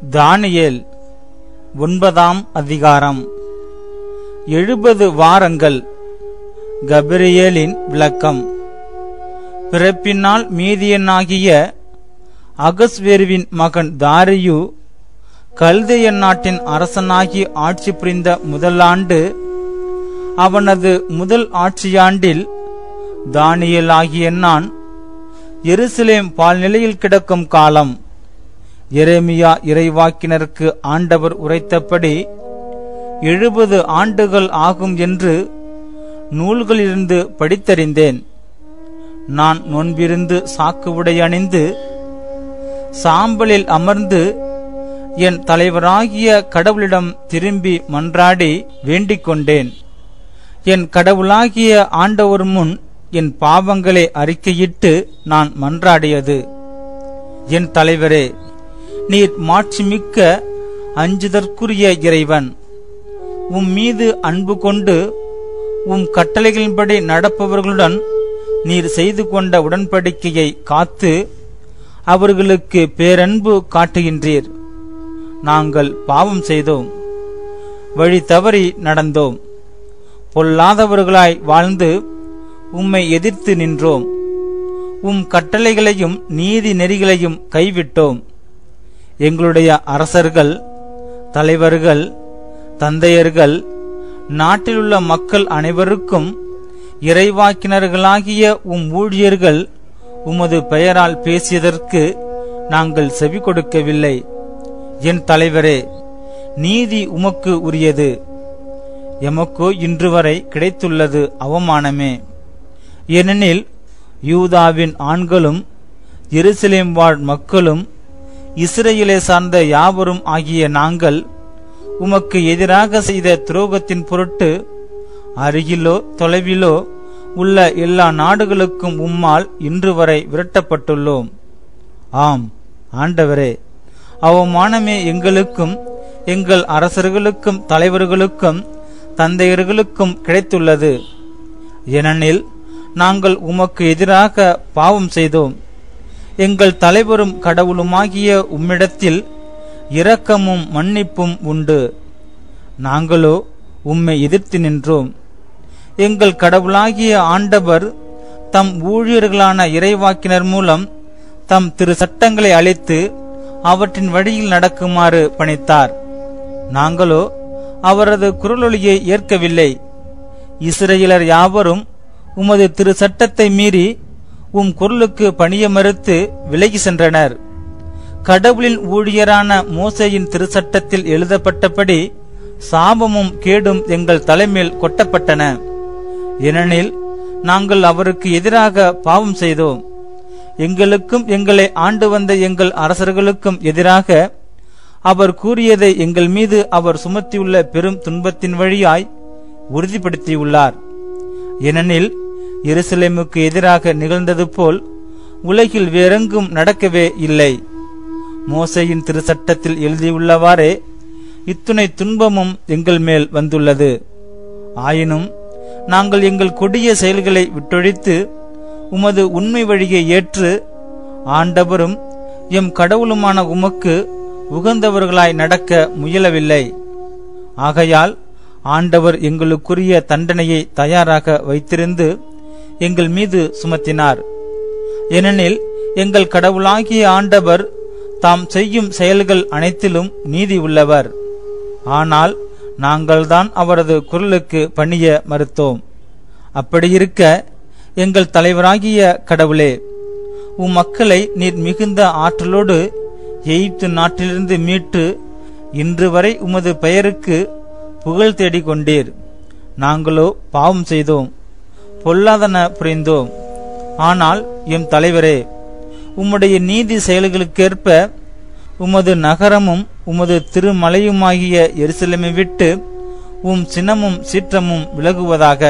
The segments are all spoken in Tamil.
தானியேல் ஒன்பதாம் அதிகாரம் எழுபது வாரங்கள் கபிரியேலின் விளக்கம் பிறப்பினால் மீதியனாகிய அகஸ்வேருவின் மகன் தாரியு கல்தையன் நாட்டின் அரசனாகி ஆட்சி புரிந்த முதலாண்டு அவனது முதல் ஆட்சியாண்டில் தானியேலாகிய நான் எருசலேம் பால்நிலையில் கிடக்கும் காலம் எரேமியா இறைவாக்கினருக்கு ஆண்டவர் உரைத்தபடி எழுபது ஆண்டுகள் ஆகும் என்று நூல்களிலிருந்து படித்தறிந்தேன் நான் நோன்பிருந்து சாக்கு உடை அணிந்து சாம்பலில் அமர்ந்து என் தலைவராகிய கடவுளிடம் திரும்பி மன்றாடி வேண்டிக் கொண்டேன் என் கடவுளாகிய ஆண்டவர் முன் என் பாவங்களை அறிக்கையிட்டு நான் மன்றாடியது என் தலைவரே நீர் மாட்சிமிக்க அஞ்சுதற்குரிய இறைவன் உம் மீது அன்பு கொண்டு உம் கட்டளைகளின்படி நடப்பவர்களுடன் நீர் செய்து கொண்ட உடன்படிக்கையை காத்து அவர்களுக்கு பேரன்பு காட்டுகின்றீர் நாங்கள் பாவம் செய்தோம் வழி தவறி நடந்தோம் பொல்லாதவர்களாய் வாழ்ந்து உம்மை எதிர்த்து நின்றோம் உம் கட்டளைகளையும் நீதி நெறிகளையும் கைவிட்டோம் எங்களுடைய அரசர்கள் தலைவர்கள் தந்தையர்கள் நாட்டிலுள்ள மக்கள் அனைவருக்கும் இறைவாக்கினர்களாகிய உம் ஊழியர்கள் உமது பெயரால் பேசியதற்கு நாங்கள் செவி கொடுக்கவில்லை என் தலைவரே நீதி உமக்கு உரியது எமக்கோ இன்று வரை கிடைத்துள்ளது அவமானமே ஏனெனில் யூதாவின் ஆண்களும் எருசலேம் வாழ் மக்களும் இஸ்ரேலை சார்ந்த யாவரும் ஆகிய நாங்கள் உமக்கு எதிராக செய்த துரோகத்தின் பொருட்டு அருகிலோ தொலைவிலோ உள்ள எல்லா நாடுகளுக்கும் உம்மால் இன்று வரை விரட்டப்பட்டுள்ளோம் ஆம் ஆண்டவரே அவமானமே எங்களுக்கும் எங்கள் அரசர்களுக்கும் தலைவர்களுக்கும் தந்தையர்களுக்கும் கிடைத்துள்ளது ஏனெனில் நாங்கள் உமக்கு எதிராக பாவம் செய்தோம் எங்கள் தலைவரும் கடவுளுமாகிய உம்மிடத்தில் இரக்கமும் மன்னிப்பும் உண்டு நாங்களோ உம்மை எதிர்த்து நின்றோம் எங்கள் கடவுளாகிய ஆண்டவர் தம் ஊழியர்களான இறைவாக்கினர் மூலம் தம் திரு சட்டங்களை அளித்து அவற்றின் வழியில் நடக்குமாறு பணித்தார் நாங்களோ அவரது குரலொலியை ஏற்கவில்லை இஸ்ரேலர் யாவரும் உமது திரு சட்டத்தை மீறி உம் குரலுக்கு பணிய மறுத்து விலகி சென்றனர் கடவுளின் ஊழியரான மோசையின் திருச்சட்டத்தில் எழுதப்பட்டபடி சாபமும் கேடும் எங்கள் தலைமேல் கொட்டப்பட்டன ஏனெனில் நாங்கள் அவருக்கு எதிராக பாவம் செய்தோம் எங்களுக்கும் எங்களை ஆண்டு வந்த எங்கள் அரசர்களுக்கும் எதிராக அவர் கூறியதை எங்கள் மீது அவர் சுமத்தியுள்ள பெரும் துன்பத்தின் வழியாய் உறுதிப்படுத்தியுள்ளார் ஏனெனில் எருசலேமுக்கு எதிராக நிகழ்ந்தது போல் உலகில் வேறெங்கும் நடக்கவே இல்லை மோசையின் திருச்சட்டத்தில் எழுதியுள்ளவாறே இத்துணை துன்பமும் எங்கள் மேல் வந்துள்ளது ஆயினும் நாங்கள் எங்கள் கொடிய செயல்களை விட்டொழித்து உமது உண்மை வழியை ஏற்று ஆண்டவரும் எம் கடவுளுமான உமக்கு உகந்தவர்களாய் நடக்க முயலவில்லை ஆகையால் ஆண்டவர் எங்களுக்குரிய தண்டனையை தயாராக வைத்திருந்து எங்கள் மீது சுமத்தினார் ஏனெனில் எங்கள் கடவுளாகிய ஆண்டவர் தாம் செய்யும் செயல்கள் அனைத்திலும் நீதி உள்ளவர் ஆனால் நாங்கள்தான் அவரது குரலுக்கு பணிய மறுத்தோம் அப்படியிருக்க எங்கள் தலைவராகிய கடவுளே உம் மக்களை நீர் மிகுந்த ஆற்றலோடு எய்த்து நாட்டிலிருந்து மீட்டு இன்று வரை உமது பெயருக்கு புகழ் தேடிக் கொண்டீர் நாங்களோ பாவம் செய்தோம் பொல்லாதன புரிந்தோம் ஆனால் எம் தலைவரே உம்முடைய நீதி செயல்களுக்கேற்ப உமது நகரமும் உமது திருமலையுமாகிய எருசலேமை விட்டு உம் சினமும் சீற்றமும் விலகுவதாக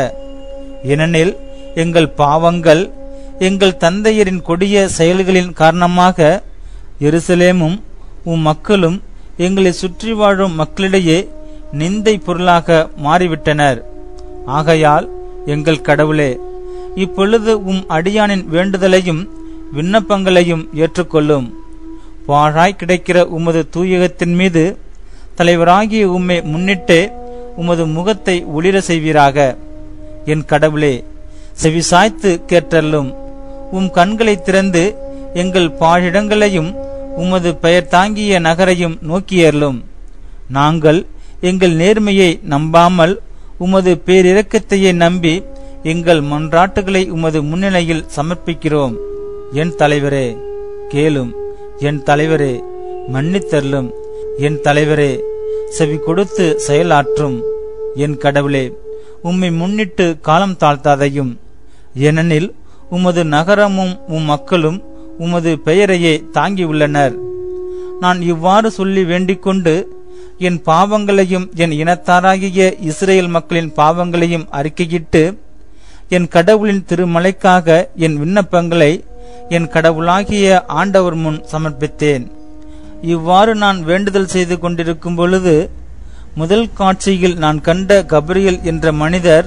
ஏனெனில் எங்கள் பாவங்கள் எங்கள் தந்தையரின் கொடிய செயல்களின் காரணமாக எருசலேமும் உம் மக்களும் எங்களை சுற்றி வாழும் மக்களிடையே நிந்தை பொருளாக மாறிவிட்டனர் ஆகையால் எங்கள் கடவுளே இப்பொழுது உம் அடியானின் வேண்டுதலையும் விண்ணப்பங்களையும் ஏற்றுக்கொள்ளும் பாழாய் கிடைக்கிற உமது தூயகத்தின் மீது தலைவராகிய உம்மை முன்னிட்டு உமது முகத்தை ஒளிர செய்வீராக என் கடவுளே செவிசாய்த்து கேட்டல்லும் உம் கண்களை திறந்து எங்கள் பாழிடங்களையும் உமது பெயர் தாங்கிய நகரையும் நோக்கியருளும் நாங்கள் எங்கள் நேர்மையை நம்பாமல் உமது பேரிரக்கத்தையே நம்பி எங்கள் மன்றாட்டுகளை உமது முன்னிலையில் சமர்ப்பிக்கிறோம் என் தலைவரே கேளும் என் தலைவரே மன்னித்தருளும் என் தலைவரே செவி கொடுத்து செயலாற்றும் என் கடவுளே உம்மை முன்னிட்டு காலம் தாழ்த்தாதையும் ஏனெனில் உமது நகரமும் உம் மக்களும் உமது பெயரையே தாங்கியுள்ளனர் நான் இவ்வாறு சொல்லி வேண்டிக் கொண்டு என் பாவங்களையும் என் இனத்தாராகிய இஸ்ரேல் மக்களின் பாவங்களையும் அறிக்கையிட்டு என் கடவுளின் திருமலைக்காக என் விண்ணப்பங்களை என் கடவுளாகிய ஆண்டவர் முன் சமர்ப்பித்தேன் இவ்வாறு நான் வேண்டுதல் செய்து கொண்டிருக்கும் பொழுது முதல் காட்சியில் நான் கண்ட கபிரியல் என்ற மனிதர்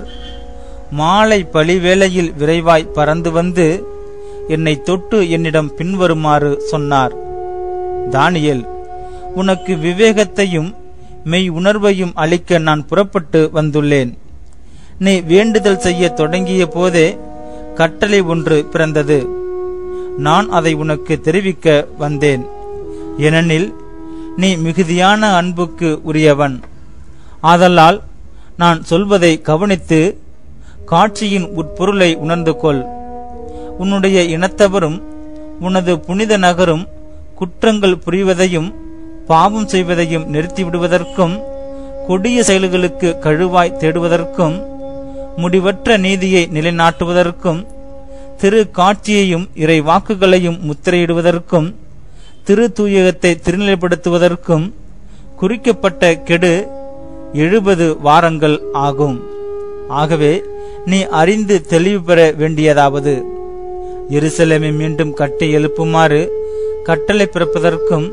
மாலை பழிவேளையில் விரைவாய் பறந்து வந்து என்னை தொட்டு என்னிடம் பின்வருமாறு சொன்னார் தானியேல் உனக்கு விவேகத்தையும் மெய் உணர்வையும் அளிக்க நான் புறப்பட்டு வந்துள்ளேன் நீ வேண்டுதல் செய்ய தொடங்கிய போதே கட்டளை ஒன்று பிறந்தது நான் அதை உனக்கு தெரிவிக்க வந்தேன் ஏனெனில் நீ மிகுதியான அன்புக்கு உரியவன் ஆதலால் நான் சொல்வதை கவனித்து காட்சியின் உட்பொருளை உணர்ந்து கொள் உன்னுடைய இனத்தவரும் உனது புனித நகரும் குற்றங்கள் புரிவதையும் பாவம் செய்வதையும் நிறுத்திவிடுவதற்கும் கொடிய செயல்களுக்கு கழுவாய் தேடுவதற்கும் முடிவற்ற நீதியை நிலைநாட்டுவதற்கும் திரு காட்சியையும் இறை வாக்குகளையும் முத்திரையிடுவதற்கும் திரு தூயகத்தை திருநிலைப்படுத்துவதற்கும் குறிக்கப்பட்ட கெடு எழுபது வாரங்கள் ஆகும் ஆகவே நீ அறிந்து தெளிவு பெற வேண்டியதாவது எருசலேமை மீண்டும் கட்டி எழுப்புமாறு கட்டளை பிறப்பதற்கும்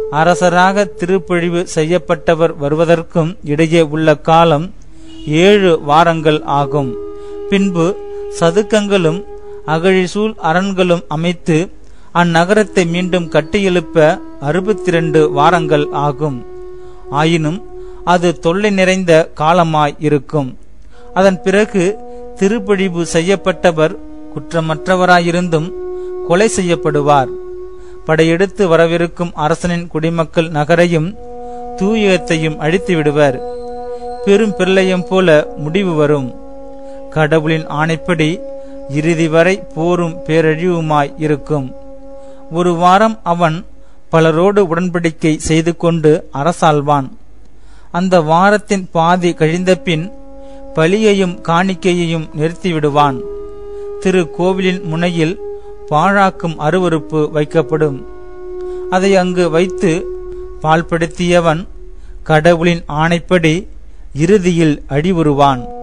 அரசராக திருப்பொழிவு செய்யப்பட்டவர் வருவதற்கும் இடையே உள்ள காலம் ஏழு வாரங்கள் ஆகும் பின்பு சதுக்கங்களும் அகழிசூழ் அரண்களும் அமைத்து அந்நகரத்தை மீண்டும் கட்டியெழுப்ப அறுபத்தி இரண்டு வாரங்கள் ஆகும் ஆயினும் அது தொல்லை நிறைந்த காலமாய் இருக்கும் அதன் பிறகு திருப்பொழிவு செய்யப்பட்டவர் குற்றமற்றவராயிருந்தும் கொலை செய்யப்படுவார் படையெடுத்து வரவிருக்கும் அரசனின் குடிமக்கள் நகரையும் தூயகத்தையும் அழித்து விடுவர் பெரும் பிரளயம் போல முடிவு வரும் கடவுளின் ஆணைப்படி இறுதி வரை போரும் பேரழிவுமாய் இருக்கும் ஒரு வாரம் அவன் பலரோடு உடன்படிக்கை செய்து கொண்டு அரசாள்வான் அந்த வாரத்தின் பாதி கழிந்த பின் பலியையும் காணிக்கையையும் நிறுத்திவிடுவான் திரு கோவிலின் முனையில் பாழாக்கும் அருவருப்பு வைக்கப்படும் அதை அங்கு வைத்து பால்படுத்தியவன் கடவுளின் ஆணைப்படி இறுதியில் அடிவுறுவான்